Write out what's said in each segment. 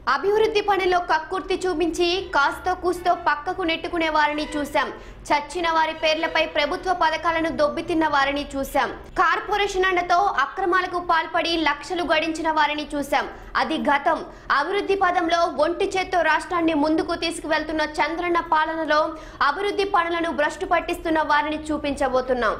అభివృద్ధి పనిలో కక్కుర్తి చూపించి కాస్తో కూస్తో పక్కకు నెట్టుకునే వారిని చూశాం చచ్చిన వారి పేర్లపై ప్రభుత్వ పథకాలను దొబ్బితిన్న వారిని చూశాం కార్పొరేషన్ అండతో అక్రమాలకు పాల్పడి లక్షలు గడించిన వారిని చూశాం అది గతం అభివృద్ధి పదంలో ఒంటి చేత్తో రాష్ట్రాన్ని ముందుకు తీసుకువెళ్తున్న చంద్రన్న పాలనలో అభివృద్ధి పనులను భ్రష్టు పట్టిస్తున్న వారిని చూపించబోతున్నాం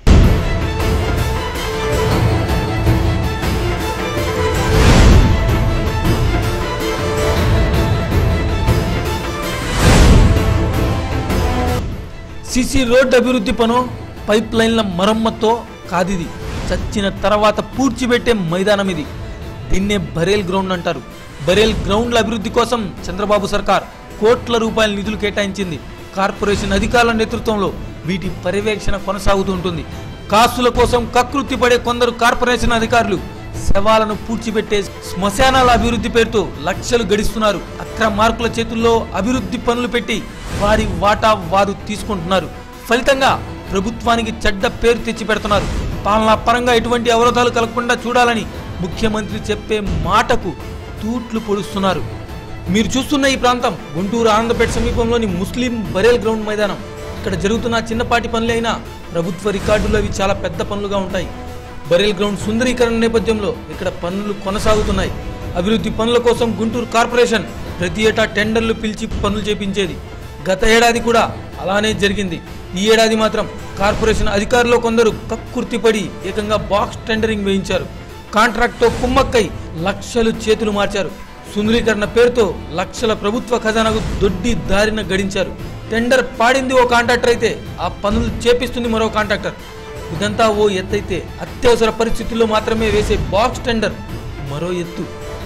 సిసి రోడ్ అభివృద్ధి పను పైప్ లైన్ల మరమ్మతో కాదిది చచ్చిన తర్వాత పూడ్చిపెట్టే మైదానం ఇది దీన్నే బరేల్ గ్రౌండ్ అంటారు బరేల్ గ్రౌండ్ల అభివృద్ధి కోసం చంద్రబాబు సర్కార్ కోట్ల రూపాయల నిధులు కేటాయించింది కార్పొరేషన్ అధికారుల నేతృత్వంలో వీటి పర్యవేక్షణ కొనసాగుతూ ఉంటుంది కాసుల కోసం కకృతి పడే కొందరు కార్పొరేషన్ అధికారులు శవాలను పూడ్చిపెట్టే శ్మశానాల అభివృద్ధి పేరుతో లక్షలు గడిస్తున్నారు అక్రమార్కుల చేతుల్లో అభివృద్ధి పనులు పెట్టి వారి వాటా వారు తీసుకుంటున్నారు ఫలితంగా ప్రభుత్వానికి చెడ్డ పేరు తెచ్చి పెడుతున్నారు పాలనా పరంగా ఎటువంటి అవరోధాలు కలగకుండా చూడాలని ముఖ్యమంత్రి చెప్పే మాటకు తూట్లు పొడుస్తున్నారు మీరు చూస్తున్న ఈ ప్రాంతం గుంటూరు ఆనందపేట సమీపంలోని ముస్లిం బరేల్ గ్రౌండ్ మైదానం ఇక్కడ జరుగుతున్న చిన్నపాటి పనులే అయినా ప్రభుత్వ రికార్డులు అవి చాలా పెద్ద పనులుగా ఉంటాయి బరేల్ గ్రౌండ్ సుందరీకరణ నేపథ్యంలో ఇక్కడ పనులు కొనసాగుతున్నాయి అభివృద్ధి పనుల కోసం గుంటూరు కార్పొరేషన్ ప్రతి ఏటా టెండర్లు పిలిచి పనులు చేపించేది గత ఏడాది కూడా అలానే జరిగింది ఈ ఏడాది మాత్రం కార్పొరేషన్ అధికారులు కొందరు కక్కుర్తిపడి ఏకంగా బాక్స్ టెండరింగ్ వేయించారు కాంట్రాక్ట్తో కుమ్మక్కై లక్షలు చేతులు మార్చారు సుందరీకరణ పేరుతో లక్షల ప్రభుత్వ ఖజానాకు దొడ్డి దారిన గడించారు టెండర్ పాడింది ఓ కాంట్రాక్టర్ అయితే ఆ పనులు చేపిస్తుంది మరో కాంట్రాక్టర్ ఇదంతా ఓ ఎత్తైతే అత్యవసర పరిస్థితుల్లో మాత్రమే వేసే బాక్స్ టెండర్ మరో ఎత్తు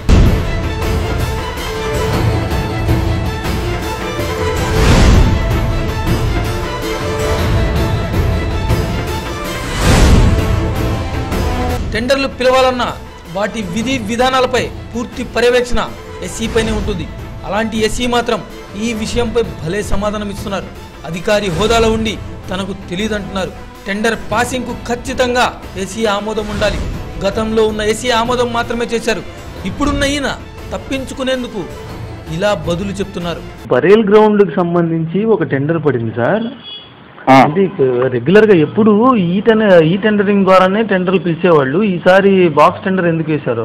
టెండర్లు పిలవాలన్నా వాటి విధి విధానాలపై పూర్తి పర్యవేక్షణ ఎస్సీ పైనే ఉంటుంది అలాంటి ఎస్సీ మాత్రం ఈ విషయంపై భలే సమాధానం ఇస్తున్నారు అధికారి హోదాలో ఉండి తనకు తెలియదంటున్నారు టెండర్ పాసింగ్కు ఖచ్చితంగా ఎస్సీ ఆమోదం ఉండాలి గతంలో ఉన్న ఎస్సీ ఆమోదం మాత్రమే చేశారు ఇప్పుడున్న ఈయన తప్పించుకునేందుకు ఇలా బదులు చెప్తున్నారు బరేల్ గ్రౌండ్ కి సంబంధించి ఒక టెండర్ పడింది సార్ ఆ, అంటే రెగ్యులర్ గా ఎప్పుడు ఈ టెన్ ఈ టెండరింగ్ ద్వారానే టెండర్లు పిలిచేవాళ్ళు ఈసారి బాక్స్ టెండర్ ఎందుకు వేశారు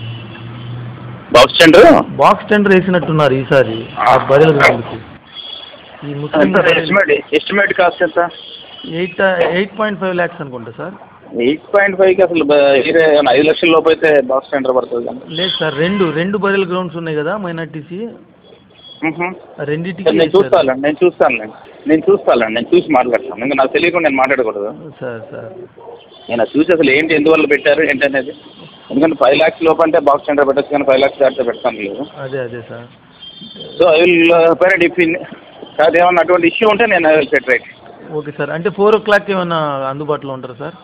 బాక్స్ స్టాండ్ బాక్స్ టెండర్ వేసినట్టున్నారు ఈసారి ఆ బరేల్ గ్రౌండ్ కి ఈ ముస్లిం ఎంత ఎస్టిమేట్ ఎస్టిమేట్ కాస్ట్ ఎంత eight eight point five lakhs అనుకుంటా సార్ ఎయిట్ పాయింట్ ఫైవ్కి అసలు బ- వేరే ఏమన్నా ఐదు లక్షల లోపు అయితే బాక్స్ స్టాండర్ పడుతుంది కానీ లేదు సార్ రెండు రెండు బరేల్ గ్రౌండ్స్ ఉన్నాయి కదా మైనార్టీసీ మ్మ్హ. రెండింటికి నేను చూస్తానండి నేను చూస్తానులేండి నేను చూస్తానండి నేను చూసి మాట్లాడతాను ఇంకా నాకు తెలియకుండా నేను మాట్లాడకూడదు సార్ సార్ నేను అది చూసి అసలు ఏంటి ఎందువల్ల పెట్టారు ఏంటి అనేది ఎందుకంటే ఫైవ్ ల్యాక్స్ లోపు అంటే బాక్స్ స్టాండర్ పెట్టచ్చు కానీ ఫైవ్ ల్యాక్స్ దాటితే పెడతాను లేదు అదే అదే sir so I will parent if కాదు ఏమన్నా అటువంటి ఇష్యూ ఉంటే నేను I will set right okay sir అంటే ఫోర్ ఓ క్లాక్ ఏమైనా అందుబాటులో ఉంటారా సార్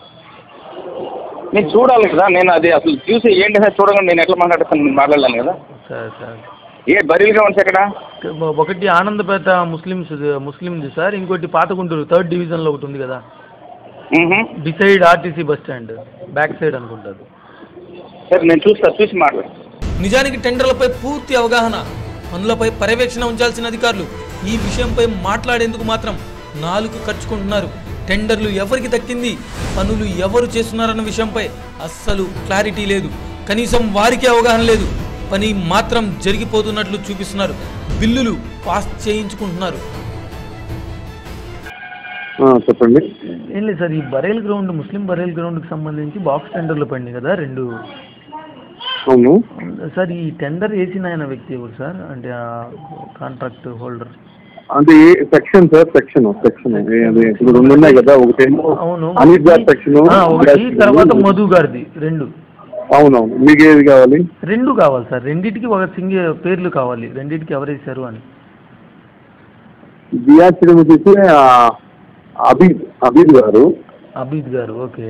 నేను చూడాలి కదా నేను అది అసలు చూసి ఏంటి అనేది చూడకుండా నేను ఎట్లా మాట్లాడతాను నేను మాట్లాడలేను కదా సార్ సార్ ఏ బరీలుగా ఉంది ఎక్కడ ఒకటి ఆనందపేట ముస్లిమ్స్ ముస్లింది సార్ ఇంకోటి పాత గుంటూరు థర్డ్ డివిజన్లో ఒకటి ఉంది కదా మ్మ్హ. Decide RTC bus stand back side అనుకుంటారు సరే నేను చూస్తా చూసి మాట్లాడు నిజానికి టెండర్లపై పూర్తి అవగాహన పనులపై పర్యవేక్షణ ఉంచాల్సిన అధికారులు ఈ విషయంపై మాట్లాడేందుకు మాత్రం నాలుగు ఖర్చుకుంటున్నారు టెండర్లు ఎవరికి దక్కింది పనులు ఎవరు చేస్తున్నారన్న విషయంపై అస్సలు క్లారిటీ లేదు కనీసం వారికి అవగాహన లేదు పని మాత్రం జరిగిపోతున్నట్లు చూపిస్తున్నారు బిల్లులు పాస్ చేయించుకుంటున్నారు చెప్పండి ఏం లేదు సార్ ఈ బరేల్ గ్రౌండ్ ముస్లిం బరేల్ గ్రౌండ్కి సంబంధించి బాక్స్ టెండర్లు పడినాయి కదా రెండు అవును సార్ ఈ టెండర్ వేసిన ఆయన వ్యక్తి ఎవరు సార్ అంటే కాంట్రాక్ట్ హోల్డర్ అంటే ఏ సెక్షన్ సార్ సెక్షన్ సెక్షన్ అది ఇప్పుడు రెండు ఉన్నాయి కదా ఒకటేమో అవును అనిల్ గారి సెక్షన్ ఆ, ఒకటి తర్వాత మధు గారిది రెండు అవునవును మీకు ఏది కావాలి రెండు కావాలి సార్ రెండింటికి ఒక సింగిల్ పేర్లు కావాలి రెండింటికి ఎవరు వేశారు అని బిఆర్సీ వచ్చేసి ఆ, అబీద్ అబీద్ గారు అబీద్ గారు ఓకే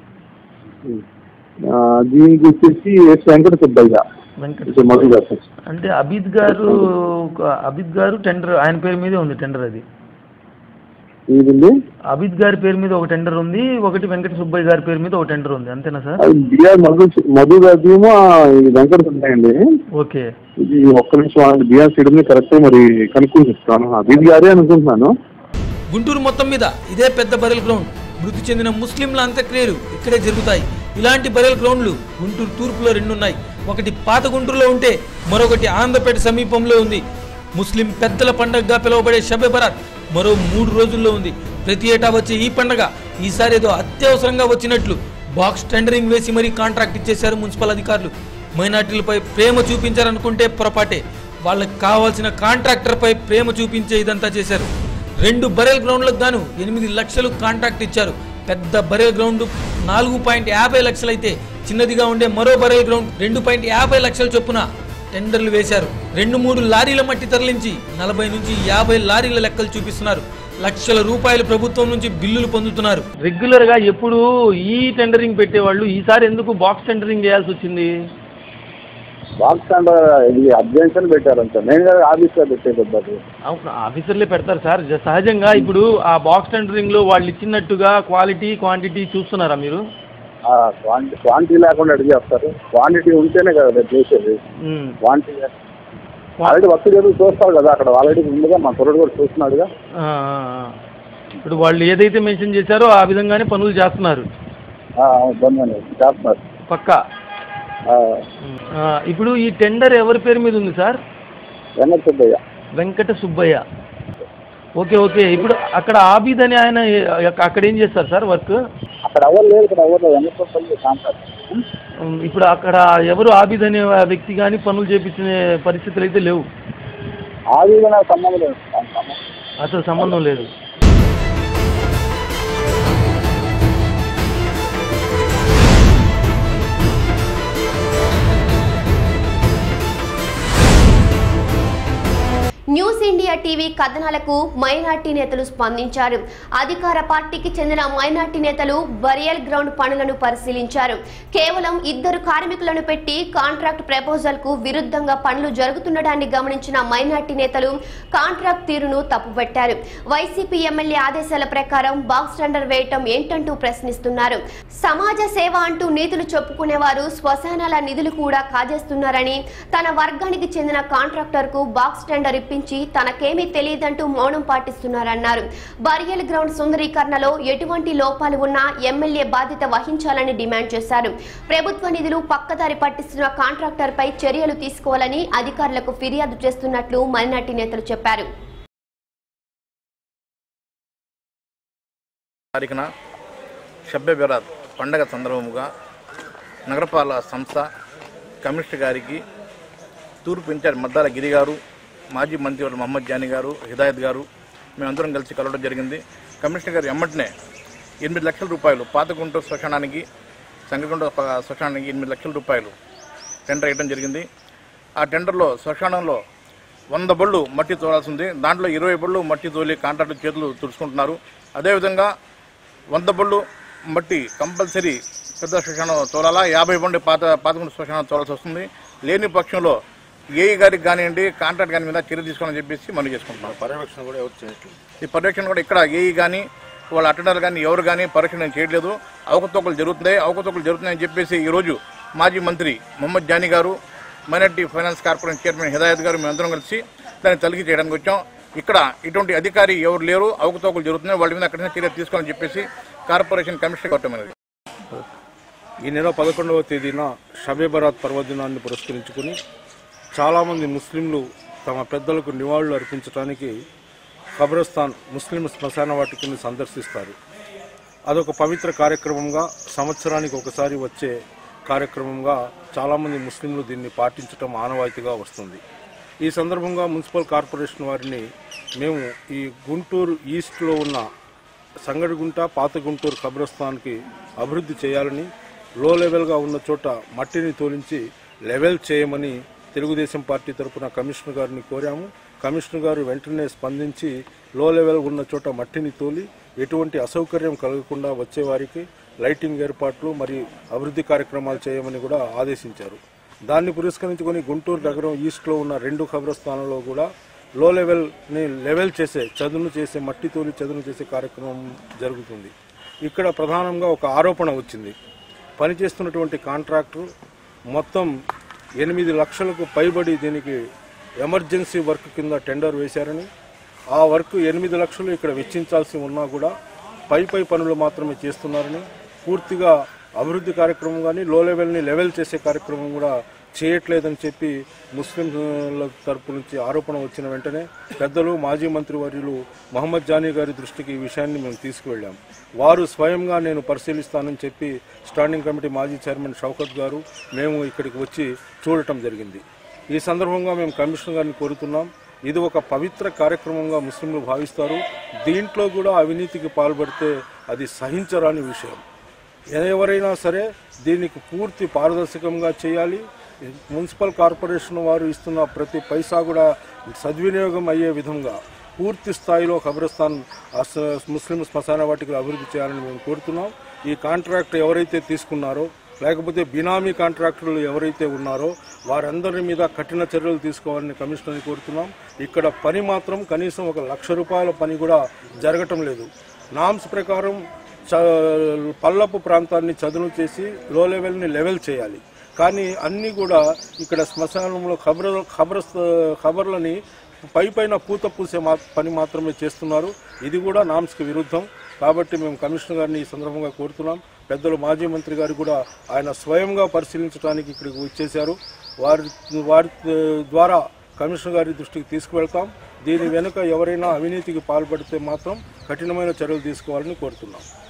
ఆ, దీనికి వచ్చేసి ఎస్ వెంకట సుబ్బయ్య వెంకట ఇది మధు గారు section. అంటే అబీద్ గారు అబీద్ గారు టెండర్ ఆయన పేరు మీదే ఉంది టెండర్ అది ఇదండి అభిత్ గారి పేరు మీద ఒక టెండర్ ఉంది ఒకటి వెంకట సుబ్బయ్య గారి పేరు మీద ఒక టెండర్ ఉంది అంతేనా సార్ అది బిఆర్ మధు మధు గారిదేమో ఈ వెంకట ఉన్నాయండి ఓకే ఇది ఒక్క నిమిషం ఆగండి. బిఆర్ సీడ్ కరెక్ట్ మరి కనుక్కొని చెప్తాను అభిత్ గారే అనుకుంటున్నాను గుంటూరు మొత్తం మీద ఇదే పెద్ద బరెల్ గ్రౌండ్ మృతి చెందిన ముస్లింల అంత్యక్రియలు ఇక్కడే జరుగుతాయి ఇలాంటి బరెల్ గ్రౌండ్లు గుంటూరు తూర్పులో రెండున్నాయి ఒకటి పాత గుంటూరులో ఉంటే మరొకటి ఆంధ్రపేట సమీపంలో ఉంది ముస్లిం పెద్దల పండగగా పిలువబడే షబె బరాత్ మరో మూడు రోజుల్లో ఉంది ప్రతి ఏటా వచ్చే ఈ పండగ ఈసారి ఏదో అత్యవసరంగా వచ్చినట్లు బాక్స్ టెండరింగ్ వేసి మరీ కాంట్రాక్ట్ ఇచ్చేశారు మున్సిపల్ అధికారులు మైనార్టీలపై ప్రేమ చూపించారనుకుంటే పొరపాటే వాళ్ళకి కావాల్సిన కాంట్రాక్టర్పై ప్రేమ చూపించే ఇదంతా చేశారు రెండు బరేల్ గ్రౌండ్లకు గాను ఎనిమిది లక్షలు కాంట్రాక్ట్ ఇచ్చారు పెద్ద బరేల్ గ్రౌండ్ నాలుగు పాయింట్ యాభై లక్షలైతే చిన్నదిగా ఉండే మరో బరేల్ గ్రౌండ్ రెండు పాయింట్ యాభై లక్షల చొప్పున టెండర్లు వేశారు రెండు మూడు లారీల మట్టి తరలించి నలభై నుంచి యాభై లారీల లెక్కలు చూపిస్తున్నారు లక్షల రూపాయలు ప్రభుత్వం నుంచి బిల్లులు పొందుతున్నారు రెగ్యులర్ గా ఎప్పుడు ఈ టెండరింగ్ పెట్టేవాళ్ళు ఈసారి ఎందుకు బాక్స్ టెండరింగ్ చేయాల్సి వచ్చింది బాక్స్ అండ్ ఇది అబ్జెక్షన్ పెట్టారంట నేను కదా ఆఫీస్లో పెట్టేది అది అవును ఆఫీసర్లే పెడతారు సార్ జ- సహజంగా ఇప్పుడు ఆ బాక్స్ టెండరింగ్ లో వాళ్ళు ఇచ్చినట్టుగా క్వాలిటీ క్వాంటిటీ చూస్తున్నారా మీరు క్వాంటిటీ క్వాంటిటీ లేకుండా అడిగి వస్తారు క్వాంటిటీ ఉంటేనే కదా రేపు చేసేది ఉమ్. క్వాంటిటీ ఆల్రెడీ వర్క్ జరుగుతూ చూస్తారు కదా అక్కడ ఆల్రెడీ ముందుగా మా కుర్రడు కూడా చూస్తున్నాడుగా ఆ, ఆ, ఆ. ఇప్పుడు వాళ్ళు ఏదైతే మెన్షన్ చేశారో ఆ విధంగానే పనులు చేస్తున్నారు ఆ, ఇబ్బంది చేస్తున్నారు పక్కా ఆ, ఆ, ఇప్పుడు ఈ టెండర్ ఎవరి పేరు మీద ఉంది sir Venkata Subbaiah Venkata Subbaiah okay okay ఇప్పుడు అక్కడ ఆబిద్ అని ఆయన ఏ- అక్కడ ఏం చేస్తారు సార్ వర్క్ అక్కడ ఎవరు లేరు ఇక్కడ ఎవరు లేరు వెంకట సుబ్బయ్య కాంట్రాక్ట్ ఉమ్, ఇప్పుడు అక్కడ ఎవరు ఆబిద్ అనే వ్యక్తి కానీ పనులు చేపించిన పరిస్థితులు అయితే లేవు అది ఇది నాకు సంబంధం లేదు దానికి సంబంధం అసలు సంబంధం లేదు న్యూస్ ఇండియా టీవీ కథనాలకు మైనార్టీ నేతలు స్పందించారు అధికార పార్టీకి చెందిన మైనార్టీ నేతలు బరియల్ గ్రౌండ్ పనులను పరిశీలించారు కేవలం ఇద్దరు కార్మికులను పెట్టి కాంట్రాక్ట్ ప్రపోజల్ కు విరుద్ధంగా పనులు జరుగుతుండడాన్ని గమనించిన మైనార్టీ నేతలు కాంట్రాక్ట్ తీరును తప్పుపట్టారు వైసీపీ ఎమ్మెల్యే ఆదేశాల ప్రకారం బాక్స్ టెండర్ వేయటం ఏంటంటూ ప్రశ్నిస్తున్నారు సమాజ సేవ అంటూ నీతులు చెప్పుకునేవారు శ్మశానాల నిధులు కూడా కాజేస్తున్నారని తన వర్గానికి చెందిన కాంట్రాక్టర్ కు బాక్స్ టెండర్ ఇప్పించి తనకేమీ తెలియదంటూ మౌనం పాటిస్తున్నారన్నారు బరియల్ గ్రౌండ్ సుందరీకరణలో ఎటువంటి లోపాలు ఉన్నా ఎమ్మెల్యే బాధ్యత వహించాలని డిమాండ్ చేశారు ప్రభుత్వ నిధులు పక్కదారి పట్టిస్తున్న కాంట్రాక్టర్ పై చర్యలు తీసుకోవాలని అధికారులకు ఫిర్యాదు చేస్తున్నట్లు మైనార్టీ నేతలు చెప్పారు తారీఖున షబ్బె బెరాత్ పండగ సందర్భముగా నగరపాలక సంస్థ కమిషనర్ గారికి తూర్పు ఇన్ఛార్జ్ మద్దాల గిరి గారు మాజీ మంత్రివర్యులు మహమ్మద్ జానీ గారు హిదాయత్ గారు మేమందరం కలిసి కలవడం జరిగింది కమిషనర్ గారు ఎమ్మటనే ఎనిమిది లక్షల రూపాయలు పాత గుంటూరు శ్మశానానికి సంగగుంట ప- శ్మశానానికి ఎనిమిది లక్షల రూపాయలు టెండర్ వేయడం జరిగింది ఆ టెండర్లో శ్మశానంలో వంద బళ్ళు మట్టి తోలాల్సి ఉంది దాంట్లో ఇరవై బళ్ళు మట్టి తోలి కాంట్రాక్టర్ చేతులు తుడుచుకుంటున్నారు అదేవిధంగా వంద బళ్ళు మట్టి కంపల్సరీ పెద్ద శ్మశానం తోలాలా యాభై బండి పాత పాతగుండు శ్మశానం తోలాల్సి వస్తుంది లేని పక్షంలో ఏఈ గారికి కానివ్వండి కాంట్రాక్ట్ గారి మీద చర్య తీసుకోవాలని చెప్పేసి మనం చేసుకుంటున్నాం పర్యవేక్షణ కూడా ఎవరు చేయట్లేదు ఈ పర్యవేక్షణ కూడా ఇక్కడ ఏఈ కానీ వాళ్ళ అటెండర్ కానీ ఎవరు కానీ పరీక్షణ చేయట్లేదు అవకతవకలు జరుగుతున్నాయి అవకతవకలు జరుగుతున్నాయని చెప్పేసి ఈరోజు మాజీ మంత్రి మొహమ్మద్ జానీ గారు minority finance corporation chairman Hidayat గారు మేమందరం కలిసి దాన్ని తనిఖీ చేయడానికి వచ్చాం ఇక్కడ ఇటువంటి అధికారి ఎవరు లేరు అవకతవకలు జరుగుతున్నాయి వాళ్ళ మీద అక్కడ చర్య తీసుకోవాలని చెప్పేసి కార్పొరేషన్ కమిషనర్ కోరటమైనది ఈ నెల పదకొండవ తేదీన షబే బరాత్ పర్వదినాన్ని పురస్కరించుకుని చాలామంది ముస్లింలు తమ పెద్దలకు నివాళులు అర్పించడానికి ఖబరస్థాన్ ముస్లిం శ్మశాన వాటికని సందర్శిస్తారు అదొక పవిత్ర కార్యక్రమంగా సంవత్సరానికి ఒకసారి వచ్చే కార్యక్రమంగా చాలామంది ముస్లింలు దీన్ని పాటించడం ఆనవాయితీగా వస్తుంది ఈ సందర్భంగా మున్సిపల్ కార్పొరేషన్ వారిని మేము ఈ గుంటూరు ఈస్ట్లో ఉన్న సంగడిగుంట పాత గుంటూరు కబ్రస్థాన్కి అభివృద్ధి చేయాలని లో లెవెల్గా ఉన్న చోట మట్టిని తోలించి లెవెల్ చేయమని తెలుగుదేశం పార్టీ తరపున కమిషనర్ గారిని కోరాము కమిషనర్ గారు వెంటనే స్పందించి లో లెవెల్ ఉన్న చోట మట్టిని తోలి ఎటువంటి అసౌకర్యం కలగకుండా వచ్చేవారికి లైటింగ్ ఏర్పాట్లు మరియు అభివృద్ధి కార్యక్రమాలు చేయమని కూడా ఆదేశించారు దాన్ని పురస్కరించుకొని గుంటూరు నగరం ఈస్ట్లో ఉన్న రెండు ఖబరస్థానంలో కూడా లో లెవెల్ని లెవెల్ చేసే చదును చేసే మట్టితోని చదును చేసే కార్యక్రమం జరుగుతుంది ఇక్కడ ప్రధానంగా ఒక ఆరోపణ వచ్చింది పనిచేస్తున్నటువంటి కాంట్రాక్టర్ మొత్తం ఎనిమిది లక్షలకు పైబడి దీనికి ఎమర్జెన్సీ వర్క్ కింద టెండర్ వేశారని ఆ వర్క్ ఎనిమిది లక్షలు ఇక్కడ వెచ్చించాల్సి ఉన్నా కూడా పై పై పనులు మాత్రమే చేస్తున్నారని పూర్తిగా అభివృద్ధి కార్యక్రమం కానీ లో లెవెల్ని లెవెల్ చేసే కార్యక్రమం కూడా చేయట్లేదని చెప్పి ముస్లింల తరపు నుంచి ఆరోపణ వచ్చిన వెంటనే పెద్దలు మాజీ మంత్రి వర్యులు మహమ్మద్ జానీ గారి దృష్టికి ఈ విషయాన్ని మేము తీసుకువెళ్ళాం వారు స్వయంగా నేను పరిశీలిస్తానని చెప్పి స్టాండింగ్ కమిటీ మాజీ చైర్మన్ షౌకత్ గారు మేము ఇక్కడికి వచ్చి చూడటం జరిగింది ఈ సందర్భంగా మేము కమిషనర్ గారిని కోరుతున్నాం ఇది ఒక పవిత్ర కార్యక్రమంగా ముస్లింలు భావిస్తారు దీంట్లో కూడా అవినీతికి పాల్పడితే అది సహించరాని విషయం ఎవరైనా సరే దీనికి పూర్తి పారదర్శకంగా చేయాలి మున్సిపల్ కార్పొరేషన్ వారు ఇస్తున్న ప్రతి పైసా కూడా సద్వినియోగం అయ్యే విధంగా పూర్తి స్థాయిలో ఖబరస్థాన్ అస- ముస్లిం శ్మశాన వాటికలు అభివృద్ధి చేయాలని మేము కోరుతున్నాం ఈ కాంట్రాక్ట్ ఎవరైతే తీసుకున్నారో లేకపోతే బినామీ కాంట్రాక్టర్లు ఎవరైతే ఉన్నారో వారందరి మీద కఠిన చర్యలు తీసుకోవాలని కమిషనర్ని కోరుతున్నాం ఇక్కడ పని మాత్రం కనీసం ఒక లక్ష రూపాయల పని కూడా జరగటం లేదు నామ్స్ ప్రకారం చ- పల్లపు ప్రాంతాన్ని చదును చేసి లో లెవెల్ని లెవెల్ చేయాలి కానీ అన్నీ కూడా ఇక్కడ శ్మశానంలో ఖబర్ ఖబర్ ఖబర్లని పై పైన పూత పూసే మా పని మాత్రమే చేస్తున్నారు ఇది కూడా నామ్స్కి విరుద్ధం కాబట్టి మేము కమిషనర్ గారిని ఈ సందర్భంగా కోరుతున్నాం పెద్దలు మాజీ మంత్రి గారు కూడా ఆయన స్వయంగా పరిశీలించడానికి ఇక్కడికి వచ్చేశారు వారి వారి ద్వారా కమిషనర్ గారి దృష్టికి తీసుకువెళ్తాం దీని వెనుక ఎవరైనా అవినీతికి పాల్పడితే మాత్రం కఠినమైన చర్యలు తీసుకోవాలని కోరుతున్నాం